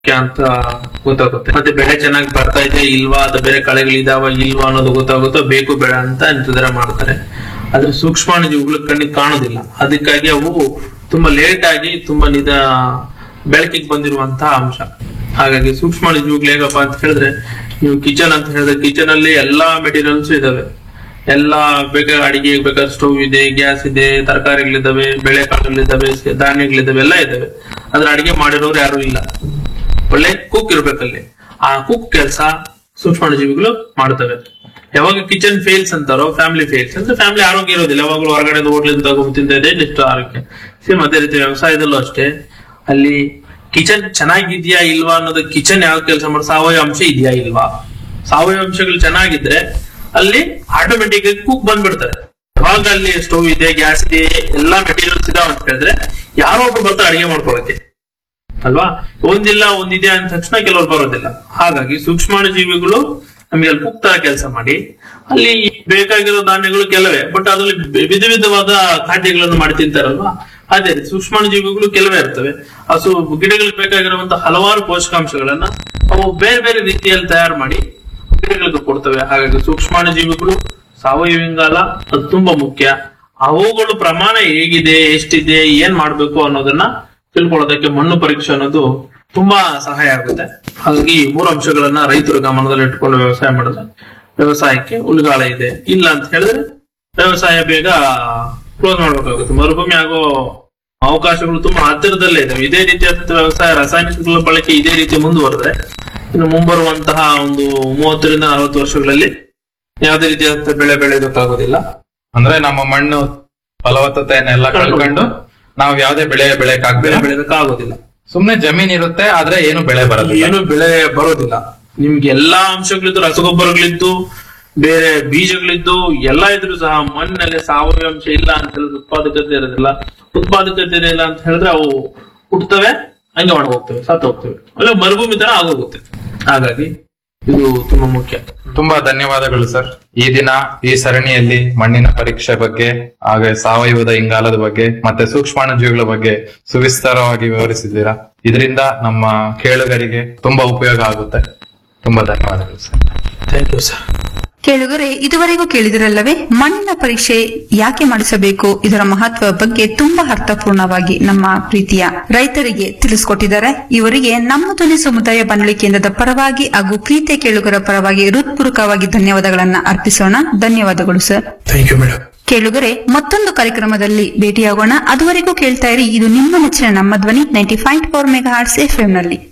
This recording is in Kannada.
ಮುಖ್ಯ ಅಂತ ಗೊತ್ತಾಗುತ್ತೆ ಮತ್ತೆ ಬೆಳೆ ಚೆನ್ನಾಗಿ ಬರ್ತಾ ಇದೆ ಇಲ್ವಾ ಅಥವಾ ಬೇರೆ ಕಳೆಗಳಿದಾವ ಇಲ್ವಾ ಅನ್ನೋದು ಗೊತ್ತಾಗುತ್ತೋ ಬೇಕು ಬೇಡ ಅಂತ ನಿರ್ಧಾರ ಮಾಡ್ತಾರೆ ಆದ್ರೆ ಸೂಕ್ಷ್ಮಾಣು ಜೀವಿಗಳು ಕಣ್ಣಿಗೆ ಕಾಣೋದಿಲ್ಲ ಅದಕ್ಕಾಗಿ ಅವು ತುಂಬಾ ಲೇಟ್ ಆಗಿ ತುಂಬಾ ನಿಧ ಬೆಳಕಿಗೆ ಬಂದಿರುವಂತಹ ಅಂಶ ಹಾಗಾಗಿ ಸೂಕ್ಷ್ಮಾಣು ಜೀವಿಗಳು ಹೇಗಪ್ಪ ಅಂತ ಹೇಳಿದ್ರೆ ನೀವು ಕಿಚನ್ ಅಂತ ಹೇಳಿದ್ರೆ ಕಿಚನ್ ಅಲ್ಲಿ ಎಲ್ಲಾ ಮೆಟೀರಿಯಲ್ಸ್ ಇದಾವೆ ಎಲ್ಲ ಬೇಕಾದ ಅಡಿಗೆ ಬೇಕಾದ ಸ್ಟವ್ ಇದೆ ಗ್ಯಾಸ್ ಇದೆ ತರಕಾರಿಗಳಿದ್ದಾವೆ ಬೆಳೆಕಾಳುಗಳಿದ್ದಾವೆ ಧಾನ್ಯಗಳಿದ್ದಾವೆ ಎಲ್ಲ ಇದಾವೆ ಆದ್ರೆ ಅಡಿಗೆ ಮಾಡಿರೋರು ಯಾರು ಇಲ್ಲ ಒಳ್ಳೆ ಕುಕ್ ಇರ್ಬೇಕಲ್ಲಿ ಆ ಕುಕ್ ಕೆಲಸ ಸೂಕ್ಷ್ಮಾಣು ಜೀವಿಗಳು ಮಾಡ್ತವೆ ಯಾವಾಗ ಕಿಚನ್ ಫೇಲ್ಸ್ ಅಂತಾರೋ ಫ್ಯಾಮಿಲಿ ಫೇಲ್ಸ್ ಅಂದ್ರೆ ಫ್ಯಾಮಿಲಿ ಆರೋಗ್ಯ ಇರೋದಿಲ್ಲ ಯಾವಾಗಲೂ ಹೊರಗಡೆ ಹೋಟ್ಲಿಂದ ತಗೊಂಡು ತಿಂತ ಇದೆ ಎಷ್ಟು ಆರೋಗ್ಯ ಸೇಮ್ ಅದೇ ರೀತಿ ವ್ಯವಸಾಯದಲ್ಲೂ ಅಷ್ಟೇ ಅಲ್ಲಿ ಕಿಚನ್ ಚೆನ್ನಾಗಿದ್ಯಾ ಇಲ್ವಾ ಅನ್ನೋದು ಕಿಚನ್ ಯಾವ ಕೆಲಸ ಮಾಡೋ ಸಾವಯವ ಅಂಶ ಇದೆಯಾ ಇಲ್ವಾ ಸಾವಯವ ಅಂಶಗಳು ಚೆನ್ನಾಗಿದ್ರೆ ಅಲ್ಲಿ ಆಟೋಮೆಟಿಕ್ ಆಗಿ ಕುಕ್ ಬಂದ್ಬಿಡ್ತಾರೆ ಯಾವಾಗ ಅಲ್ಲಿ ಸ್ಟವ್ ಇದೆ ಗ್ಯಾಸ್ ಇದೆ ಎಲ್ಲಾ ಮೆಟೀರಿಯಲ್ಸ್ ಇದಾವ ಅಂತ ಹೇಳಿದ್ರೆ ಯಾರೋ ಒಬ್ರು ಬರ್ತಾರೆ ಅಡಿಗೆ ಮಾಡ್ಕೊಳಕ್ಕೆ ಅಲ್ವಾ ಒಂದಿಲ್ಲ ಒಂದಿದೆ ಅಂದ ತಕ್ಷಣ ಕೆಲವರು ಬರೋದಿಲ್ಲ ಹಾಗಾಗಿ ಸೂಕ್ಷ್ಮಾಣು ಜೀವಿಗಳು ನಮಗೆ ಅಲ್ಲಿ ಪುಕ್ತ ಕೆಲಸ ಮಾಡಿ ಅಲ್ಲಿ ಬೇಕಾಗಿರೋ ಧಾನ್ಯಗಳು ಕೆಲವೇ ಬಟ್ ಅದ್ರಲ್ಲಿ ವಿಧ ವಿಧವಾದ ಖಾದ್ಯಗಳನ್ನು ಮಾಡಿ ತಿಂತಾರಲ್ವಾ ಅದೇ ರೀತಿ ಸೂಕ್ಷ್ಮಾಣು ಜೀವಿಗಳು ಕೆಲವೇ ಇರ್ತವೆ ಹಸು ಗಿಡಗಳಿಗೆ ಬೇಕಾಗಿರುವಂತಹ ಹಲವಾರು ಪೋಷಕಾಂಶಗಳನ್ನ ಅವು ಬೇರೆ ಬೇರೆ ರೀತಿಯಲ್ಲಿ ತಯಾರು ಮಾಡಿ ಗಿಡಗಳಿಗೆ ಕೊಡ್ತವೆ ಹಾಗಾಗಿ ಸೂಕ್ಷ್ಮಾಣು ಜೀವಿಗಳು ಸಾವಯವ ಇಂಗಾಲ ಅದು ತುಂಬಾ ಮುಖ್ಯ ಅವುಗಳು ಪ್ರಮಾಣ ಹೇಗಿದೆ ಎಷ್ಟಿದೆ ಏನ್ ಮಾಡ್ಬೇಕು ಅನ್ನೋದನ್ನ ತಿಳ್ಕೊಳ್ಳೋದಕ್ಕೆ ಮಣ್ಣು ಪರೀಕ್ಷೆ ಅನ್ನೋದು ತುಂಬಾ ಸಹಾಯ ಆಗುತ್ತೆ ಹಾಗಾಗಿ ಈ ಮೂರು ಅಂಶಗಳನ್ನ ರೈತರು ಗಮನದಲ್ಲಿ ಇಟ್ಕೊಂಡು ವ್ಯವಸಾಯ ಮಾಡಿದ್ರೆ ವ್ಯವಸಾಯಕ್ಕೆ ಉಳಿಗಾಳ ಇದೆ ಇಲ್ಲ ಅಂತ ಹೇಳಿದ್ರೆ ವ್ಯವಸಾಯ ಬೇಗ ಕ್ಲೋಸ್ ಮಾಡ್ಬೇಕಾಗುತ್ತೆ ಮರುಭೂಮಿ ಆಗೋ ಅವಕಾಶಗಳು ತುಂಬಾ ಹತ್ತಿರದಲ್ಲೇ ಇದಾವೆ ಇದೇ ರೀತಿಯಾದಂತಹ ವ್ಯವಸಾಯ ರಾಸಾಯನಿಕಗಳ ಬಳಕೆ ಇದೇ ರೀತಿ ಮುಂದುವರೆದ್ರೆ ಇನ್ನು ಮುಂಬರುವಂತಹ ಒಂದು ಮೂವತ್ತರಿಂದ ನಲವತ್ತು ವರ್ಷಗಳಲ್ಲಿ ಯಾವುದೇ ರೀತಿಯಾದಂತಹ ಬೆಳೆ ಬೆಳೆಯೋದಕ್ಕಾಗೋದಿಲ್ಲ ಅಂದ್ರೆ ನಮ್ಮ ಮಣ್ಣು ಫಲವತ್ತತೆಯನ್ನೆಲ್ಲ ಕಳ್ಕೊಂಡು ನಾವು ಯಾವ್ದೇ ಬೆಳೆ ಬೆಳೆ ಬೆಳೆಯಕ್ಕಾಗ್ಬೇಡ ಬೆಳೆಯೋದಕ್ಕಾಗೋದಿಲ್ಲ ಸುಮ್ನೆ ಜಮೀನ್ ಇರುತ್ತೆ ಆದ್ರೆ ಏನು ಬೆಳೆ ಬರೋದಿಲ್ಲ ಏನು ಬೆಳೆ ಬರೋದಿಲ್ಲ ನಿಮ್ಗೆ ಎಲ್ಲಾ ಅಂಶಗಳಿದ್ದು ರಸಗೊಬ್ಬರಗಳಿದ್ದು ಬೇರೆ ಬೀಜಗಳಿದ್ದು ಎಲ್ಲ ಇದ್ರು ಸಹ ಮಣ್ಣಲ್ಲಿ ಸಾವಯವ ಅಂಶ ಇಲ್ಲ ಅಂತ ಹೇಳಿದ್ರೆ ಉತ್ಪಾದಕತೆ ಇರೋದಿಲ್ಲ ಉತ್ಪಾದಕತೆ ಇಲ್ಲ ಅಂತ ಹೇಳಿದ್ರೆ ಅವು ಹುಟ್ಟುತ್ತವೆ ಹಂಗೆ ಒಣ ಹೋಗ್ತವೆ ಸತ್ತು ಹೋಗ್ತವೆ ಅಲ್ಲ ಮರುಭೂಮಿ ತರ ಆಗೋಗುತ್ತೆ ಹಾಗಾಗಿ ಇದು ತುಂಬಾ ಮುಖ್ಯ ತುಂಬಾ ಧನ್ಯವಾದಗಳು ಸರ್ ಈ ದಿನ ಈ ಸರಣಿಯಲ್ಲಿ ಮಣ್ಣಿನ ಪರೀಕ್ಷೆ ಬಗ್ಗೆ ಹಾಗೆ ಸಾವಯವದ ಇಂಗಾಲದ ಬಗ್ಗೆ ಮತ್ತೆ ಸೂಕ್ಷ್ಮಾಣು ಜೀವಿಗಳ ಬಗ್ಗೆ ಸುವಿಸ್ತಾರವಾಗಿ ವಿವರಿಸಿದ್ದೀರಾ ಇದರಿಂದ ನಮ್ಮ ಕೇಳುಗರಿಗೆ ತುಂಬಾ ಉಪಯೋಗ ಆಗುತ್ತೆ ತುಂಬಾ ಧನ್ಯವಾದಗಳು ಸರ್ ಥ್ಯಾಂಕ್ ಯು ಸರ್ ಕೇಳುಗರೆ ಇದುವರೆಗೂ ಕೇಳಿದಿರಲ್ಲವೇ ಮಣ್ಣಿನ ಪರೀಕ್ಷೆ ಯಾಕೆ ಮಾಡಿಸಬೇಕು ಇದರ ಮಹತ್ವ ಬಗ್ಗೆ ತುಂಬಾ ಅರ್ಥಪೂರ್ಣವಾಗಿ ನಮ್ಮ ಪ್ರೀತಿಯ ರೈತರಿಗೆ ತಿಳಿಸಿಕೊಟ್ಟಿದ್ದಾರೆ ಇವರಿಗೆ ನಮ್ಮ ಧ್ವನಿ ಸಮುದಾಯ ಬಾನುಲಿ ಕೇಂದ್ರದ ಪರವಾಗಿ ಹಾಗೂ ಪ್ರೀತಿಯ ಕೇಳುಗರ ಪರವಾಗಿ ಹೃತ್ಪೂರ್ವಕವಾಗಿ ಧನ್ಯವಾದಗಳನ್ನ ಅರ್ಪಿಸೋಣ ಧನ್ಯವಾದಗಳು ಸರ್ ಥ್ಯಾಂಕ್ ಯು ಮೇಡಮ್ ಕೇಳುಗರೆ ಮತ್ತೊಂದು ಕಾರ್ಯಕ್ರಮದಲ್ಲಿ ಭೇಟಿಯಾಗೋಣ ಅದುವರೆಗೂ ಕೇಳ್ತಾ ಇರಿ ಇದು ನಿಮ್ಮ ನೆಚ್ಚಿನ ನಮ್ಮ ಧ್ವನಿ ninety five four mega hertz FM ನಲ್ಲಿ